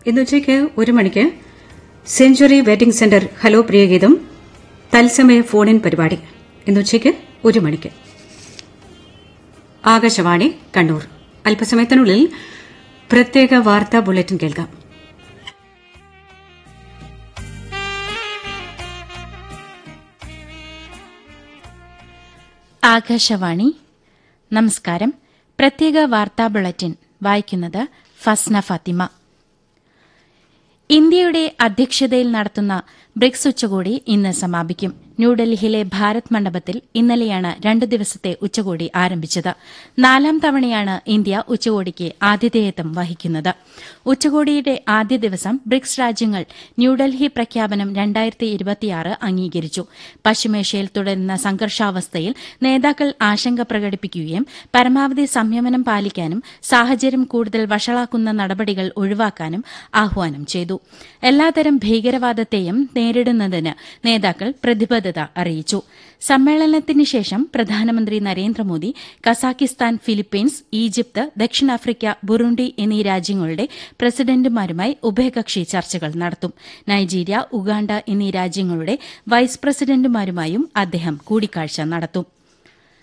ഇന്ന് ഉച്ചയ്ക്ക് ഒരു മണിക്ക് സെഞ്ചുറി വെഡിംഗ് സെന്റർ ഹലോ പ്രിയഗീതം തത്സമയ ഫോണിൻ പരിപാടി ഇന്ന് ഉച്ചയ്ക്ക് ഒരു മണിക്ക് ആകാശവാണി കണ്ണൂർ അല്പസമയത്തിനുള്ളിൽ പ്രത്യേക വാർത്താ ബുള്ളറ്റിൻ കേൾക്കാം ആകാശവാണി നമസ്കാരം പ്രത്യേക വാർത്താ ബുള്ളറ്റിൻ വായിക്കുന്നത് ഫസ്ന ഫാത്തിമ ഇന്ത്യയുടെ അധ്യക്ഷതയിൽ നടത്തുന്ന ബ്രിക്സ് ഉച്ചകോടി ഇന്ന് സമാപിക്കും ന്യൂഡൽഹിയിലെ ഭാരത് മണ്ഡപത്തിൽ ഇന്നലെയാണ് രണ്ട് ദിവസത്തെ ഉച്ചകോടി ആരംഭിച്ചത് നാലാം തവണയാണ് ഇന്ത്യ ഉച്ചകോടിക്ക് ആതിഥേയത്വം വഹിക്കുന്നത് ഉച്ചകോടിയുടെ ആദ്യ ദിവസം ബ്രിക്സ് രാജ്യങ്ങൾ ന്യൂഡൽഹി പ്രഖ്യാപനം അംഗീകരിച്ചു പശ്ചിമേഷ്യയിൽ തുടരുന്ന സംഘർഷാവസ്ഥയിൽ നേതാക്കൾ ആശങ്ക പ്രകടിപ്പിക്കുകയും പരമാവധി സംയമനം പാലിക്കാനും സാഹചര്യം കൂടുതൽ വഷളാക്കുന്ന നടപടികൾ ഒഴിവാക്കാനും ആഹ്വാനം ചെയ്തു എല്ലാതരം ഭീകരവാദത്തെയും നേരിടുന്നതിന് നേതാക്കൾ പ്രതിബദ്ധത അറിയിച്ചു സമ്മേളനത്തിന് ശേഷം പ്രധാനമന്ത്രി നരേന്ദ്രമോദി കസാക്കിസ്ഥാൻ ഫിലിപ്പീൻസ് ഈജിപ്ത് ദക്ഷിണാഫ്രിക്ക ബുറുണ്ടി എന്നീ രാജ്യങ്ങളുടെ പ്രസിഡന്റുമാരുമായി ഉഭയകക്ഷി ചർച്ചകൾ നടത്തും നൈജീരിയ ഉഗാണ്ട എന്നീ രാജ്യങ്ങളുടെ വൈസ് പ്രസിഡന്റുമാരുമായും അദ്ദേഹം കൂടിക്കാഴ്ച നടത്തും